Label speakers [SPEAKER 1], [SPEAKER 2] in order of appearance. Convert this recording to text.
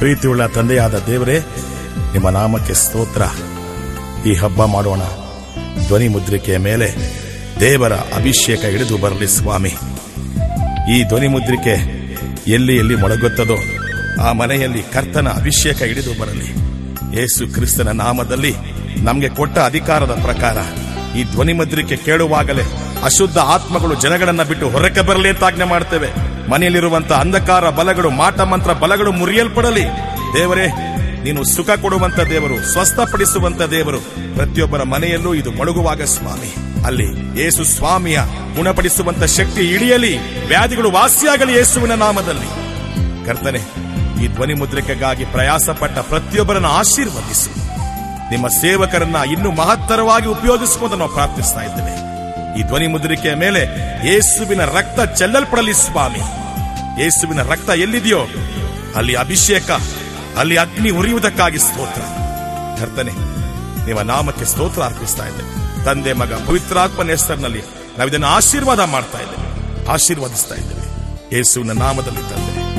[SPEAKER 1] ಪ್ರೀತಿಯುಳ್ಳ ತಂದೆಯಾದ ದೇವರೇ ನಿಮ್ಮ ನಾಮಕ್ಕೆ ಸ್ತೋತ್ರ ಈ ಹಬ್ಬ ಮಾಡೋಣ ಧ್ವನಿ ಮುದ್ರಿಕೆಯ ಮೇಲೆ ದೇವರ ಅಭಿಷೇಕ ಹಿಡಿದು ಬರಲಿ ಸ್ವಾಮಿ ಈ ಧ್ವನಿ ಮುದ್ರಿಕೆ ಎಲ್ಲಿ ಎಲ್ಲಿ ಮೊಳಗುತ್ತದೋ ಆ ಮನೆಯಲ್ಲಿ ಕರ್ತನ ಅಭಿಷೇಕ ಹಿಡಿದು ಬರಲಿ ಯೇಸು ಕ್ರಿಸ್ತನ ನಾಮದಲ್ಲಿ ನಮಗೆ ಕೊಟ್ಟ ಅಧಿಕಾರದ ಪ್ರಕಾರ ಈ ಧ್ವನಿ ಮುದ್ರಿಕೆ ಕೇಳುವಾಗಲೇ ಅಶುದ್ಧ ಆತ್ಮಗಳು ಜನಗಳನ್ನ ಬಿಟ್ಟು ಹೊರಕ್ಕೆ ಬರಲಿ ಅಂತ ಆಜ್ಞೆ ಮಾಡ್ತೇವೆ ಮನೆಯಲ್ಲಿರುವಂತಹ ಅಂಧಕಾರ ಬಲಗಳು ಮಾಟ ಮಂತ್ರ ಬಲಗಳು ಮುರಿಯಲ್ಪಡಲಿ ದೇವರೇ ನೀನು ಸುಖ ಕೊಡುವಂತ ದೇವರು ಸ್ವಸ್ಥಪಡಿಸುವಂತ ದೇವರು ಪ್ರತಿಯೊಬ್ಬರ ಮನೆಯಲ್ಲೂ ಇದು ಮೊಳಗುವಾಗ ಸ್ವಾಮಿ ಅಲ್ಲಿ ಯೇಸು ಸ್ವಾಮಿಯ ಗುಣಪಡಿಸುವಂತ ಶಕ್ತಿ ಇಳಿಯಲಿ ವ್ಯಾಧಿಗಳು ವಾಸಿಯಾಗಲಿ ಯೇಸುವಿನ ನಾಮದಲ್ಲಿ ಕರ್ತನೆ ಈ ಧ್ವನಿ ಮುದ್ರಿಕೆಗಾಗಿ ಪ್ರಯಾಸ ಪಟ್ಟ ಪ್ರತಿಯೊಬ್ಬರನ್ನು ಆಶೀರ್ವದಿಸು ನಿಮ್ಮ ಸೇವಕರನ್ನ ಇನ್ನೂ ಮಹತ್ತರವಾಗಿ ಉಪಯೋಗಿಸಿಕೊಂಡು ನಾವು ಪ್ರಾರ್ಥಿಸ್ತಾ ಇದ್ದೇವೆ ಈ ಧ್ವನಿ ಮುದ್ರಿಕೆಯ ಮೇಲೆ ಯೇಸುವಿನ ರಕ್ತ ಚೆಲ್ಲಲ್ಪಡಲಿ ಸ್ವಾಮಿ ಯೇಸುವಿನ ರಕ್ತ ಎಲ್ಲಿದೆಯೋ ಅಲ್ಲಿ ಅಭಿಷೇಕ ಅಲ್ಲಿ ಅಗ್ನಿ ಉರಿಯುವುದಕ್ಕಾಗಿ ಸ್ತೋತ್ರ ಕರ್ತನೆ ನಿಮ್ಮ ನಾಮಕ್ಕೆ ಸ್ತೋತ್ರ ಅರ್ಪಿಸ್ತಾ ಇದ್ದೇವೆ ತಂದೆ ಮಗ ಪವಿತ್ರಾತ್ಮನ ಹೆಸರಿನಲ್ಲಿ ನಾವು ಇದನ್ನು ಆಶೀರ್ವಾದ ಮಾಡ್ತಾ ಇದ್ದೇವೆ ಆಶೀರ್ವದಿಸ್ತಾ ಇದ್ದೇವೆ ಯೇಸುವಿನ ನಾಮದಲ್ಲಿ ತಂದೆ